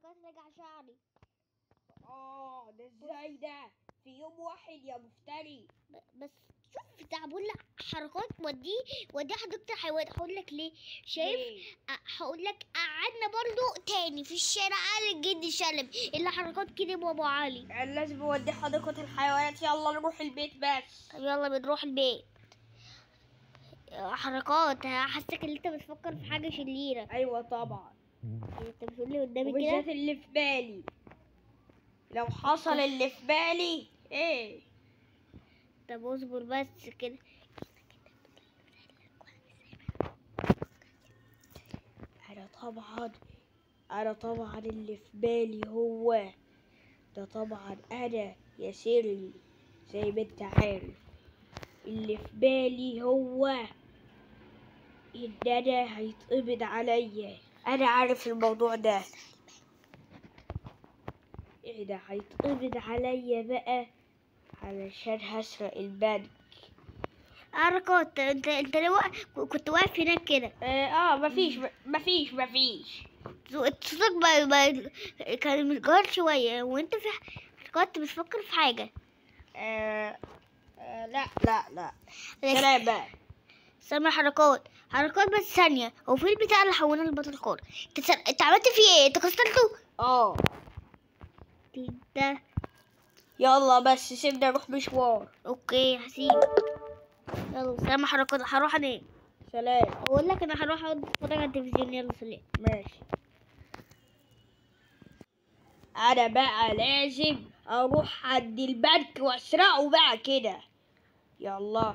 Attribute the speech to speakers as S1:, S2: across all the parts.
S1: حركات رجع شعري
S2: اه ده ازاي ده في يوم واحد يا مفتري
S1: ب- بس شوف تعبوا لك حركات وديه وديه حديقة الحيوان هقول لك ليه شايف
S2: ليه؟
S1: هقول لك قعدنا برضو تاني في الشارع على الجد شلبي اللي حركات كده بابا علي
S2: يعني لازم اودي حديقة الحيوانات يلا نروح البيت بس
S1: طب يلا بنروح البيت حركات حاسك ان انت بتفكر في حاجه شريره
S2: ايوه طبعا
S1: انت بتقول لي قدامي
S2: وبالذات
S1: كده
S2: اللي في بالي لو حصل اللي في بالي ايه
S1: طب اصبر بس كده
S2: انا طبعا انا طبعا اللي في بالي هو ده طبعا انا يا سيري زي ما انت عارف اللي في بالي هو ان انا هيتقبض عليا انا عارف الموضوع ده ايه ده هيتقبض عليا بقى علشان هسرق البنك
S1: حركات انت انت ليه واقف- كنت واقف هناك كده
S2: اه, آه مفيش مفيش مفيش
S1: صوتك بقى بقى كان متجهر شويه وانت في حركات بتفكر في حاجه
S2: آه آه لا لا لا
S1: لكن-
S2: سلام بقى
S1: سامع حركات حركات بس ثانيه هو في البتاع اللي حولنا لبطل كوره انت سر- انت عملت فيه ايه انت كسرته
S2: اه
S1: ده
S2: يلا بس سيبنا نروح مشوار
S1: اوكي هسيب يلا سامع حركات هروح انام
S2: سلام
S1: اقول لك انا هروح اقعد اتفرج على التلفزيون يلا سلام
S2: ماشي انا بقى لازم اروح عند البنك واسرقه بقى كده يلا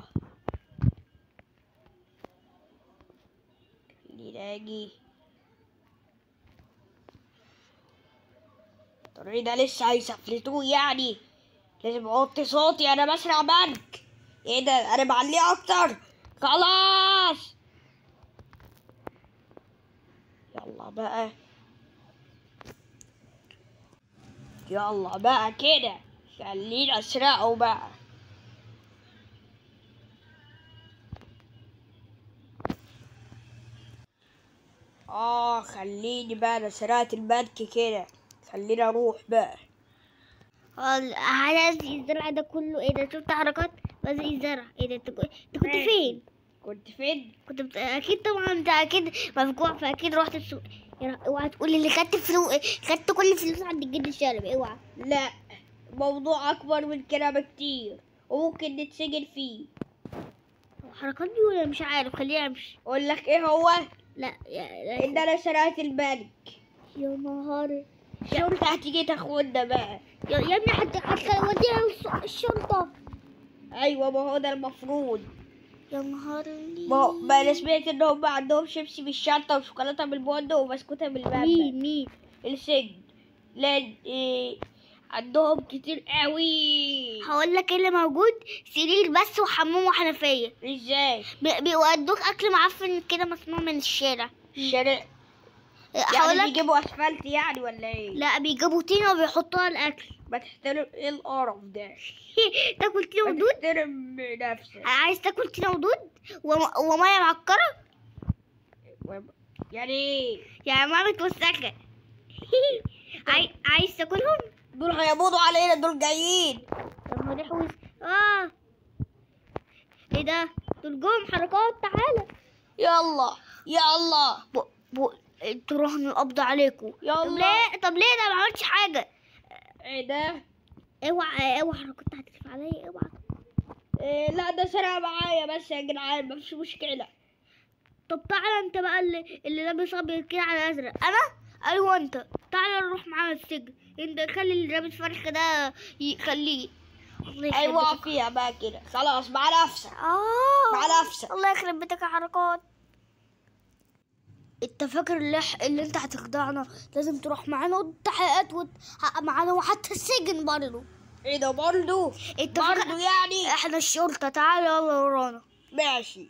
S2: خلينا اجي الطريق ده لسه هيسفلتوه يعني لازم اوطي صوتي انا بسرق بنك ايه ده انا بعليه اكتر خلاص يلا بقى يلا بقى كده خلينا اسرقه بقى اه خليني بقى انا سرقت البنك كده خلينا اروح بقى
S1: هذا الزرع ده كله ايه ده شفت حركات بس الزرع ايه ده انت كو- انت كنت
S2: ماشي.
S1: فين
S2: كنت فين
S1: كنت بت... اكيد طبعا انت اكيد مفجوع فاكيد رحت السوق يا ر- اوعى تقول اللي خدت فلوس خدت كل الفلوس عند الجد الشارب اوعى
S2: لا موضوع اكبر من كده بكتير وممكن نتسجن فيه
S1: حركات دي ولا مش عارف خليني امشي
S2: اقول لك ايه هو
S1: لا يا,
S2: ان
S1: لا.
S2: انا سرقت البنك
S1: يا نهار
S2: الشرطة هتيجي تاخدنا بقى
S1: يا, يا ابني حتى حتى وديها الس- الشرطة
S2: ايوه ما هو ده المفروض
S1: يا نهار
S2: ما هو- ما انا سمعت ان هم عندهم شيبسي بالشطه وشوكولاته بالبن وبسكوته بالمانجا
S1: مين مين
S2: السجن لان إيه عندهم كتير قوي
S1: هقول لك ايه اللي موجود سرير بس وحمام وحنفية
S2: ازاي
S1: بي- بيودوك اكل معفن كده مصنوع من الشارع
S2: الشارع
S1: هقول
S2: يعني
S1: لك
S2: بيجيبوا اسفلت يعني ولا ايه
S1: لا بيجيبوا طينة وبيحطوها الاكل
S2: ما تحترم ايه القرف ده
S1: تاكل طينة
S2: ما
S1: ودود
S2: تحترم نفسك
S1: عايز تاكل طينة ودود وم- ومية معكرة
S2: و- يعني ايه
S1: يعني ما متوسخة عاي... عايز تاكلهم
S2: دول هيقبضوا علينا دول جايين
S1: طب ما نحوس اه ايه ده دول جم حركات تعالى
S2: يلا يلا
S1: ب... ب... تروح القبض عليكم طب
S2: يلا
S1: ليه طب ليه ده ما عملتش حاجة
S2: ايه ده
S1: اوعى اوعى حركات هتلف عليا اوعى
S2: إيه لا ده سرق معايا بس يا جدعان مفيش مشكلة
S1: طب تعالى انت بقى اللي, اللي لابس ابيض كده على ازرق انا ايوه انت تعالى نروح معانا السجن انت خلي اللي لابس فرخ ده يخليه الله يخرب
S2: ايوه
S1: بيتك.
S2: فيها بقى كده خلاص مع نفسك
S1: اه
S2: مع نفسك
S1: الله يخرب بيتك يا حركات انت فاكر اللي, ح- اللي انت هتخدعنا لازم تروح معانا والتحقيقات وت... معانا وحتى السجن برضه
S2: ايه ده برضو
S1: انت
S2: برضو
S1: فاكر
S2: يعني
S1: احنا الشرطة تعالى يلا ورانا
S2: ماشي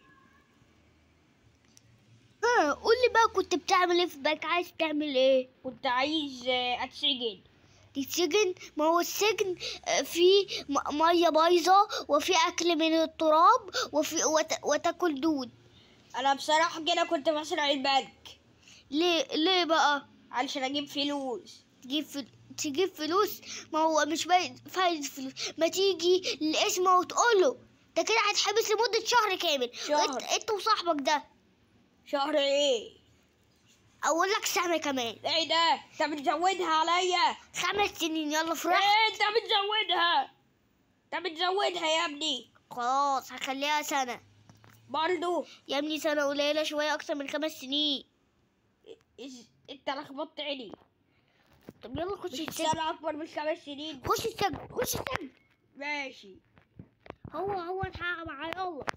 S1: ها قول لي بقى كنت بتعمل ايه في بالك عايز تعمل ايه
S2: كنت عايز آه، اتسجن
S1: السجن ما هو السجن آه، فيه م- ميه بايظه وفي اكل من التراب وفي وت... وتاكل دود
S2: انا بصراحة كده كنت بسرق البنك
S1: ليه ليه بقى
S2: علشان اجيب فلوس
S1: تجيب فل... تجيب فلوس ما هو مش باين فايدة فلوس ما تيجي لاسمه وتقوله ده كده هتحبس لمدة شهر كامل
S2: شهر.
S1: وانت انت وصاحبك ده
S2: شهر ايه
S1: اقول لك سنة كمان
S2: ايه ده انت بتزودها عليا
S1: خمس سنين يلا فرح
S2: ايه انت بتزودها انت بتزودها يا ابني
S1: خلاص هخليها سنة
S2: برضو
S1: يا ابني سنة قليلة شوية أكتر من خمس سنين
S2: إز... انت لخبطت عيني
S1: طب يلا خش
S2: مش
S1: السجن
S2: السنة اكبر من خمس سنين
S1: خش السجن خش السجن
S2: ماشي
S1: هو هو الحق معايا يلا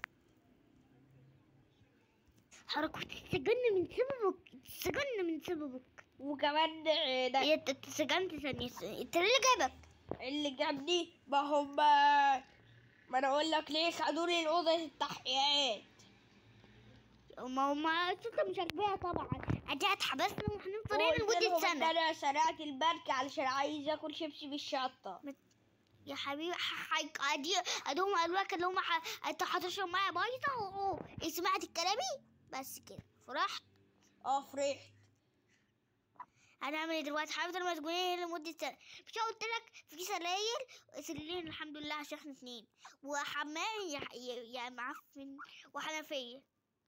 S1: حركة السجن من سببك السجن من سببك
S2: وكمان آه، ده
S1: هي انت اتسجنت ثانية انت اللي جايبك
S2: اللي جابني ما هم ما انا اقول لك ليه خدوني الاوضه التحقيقات
S1: ما هو ما انت مش هتبيع طبعا ادي اتحبسنا وهنفضل هنا
S2: وقلت
S1: لمدة
S2: لهم ان
S1: سنة
S2: انا سرقت البنك علشان عايز اكل شيبسي بالشطه
S1: يا حبيبي ح- ح- ادي ادهم قالوا لك اللي هم ح- انت هتشرب ميه بايظة واهو سمعت كلامي بس كده فرحت
S2: اه فرحت
S1: هنعمل ايه دلوقتي هنفضل مسجونين هنا لمدة سنة مش أنا قلت لك في سراير سريرين الحمد لله عشان احنا اتنين وحمام يا يا- يا معفن وحنفية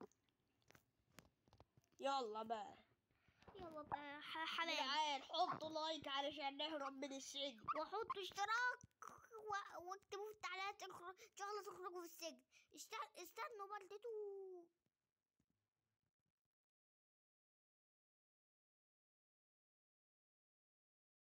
S2: يلا بقى
S1: يلا بقى ح- حلال
S2: جدعان حطوا لايك علشان نهرب من السجن
S1: وحطوا اشتراك و- واكتبوا في التعليقات اخرج- ان شاء الله تخرجوا في السجن است- استنوا برضه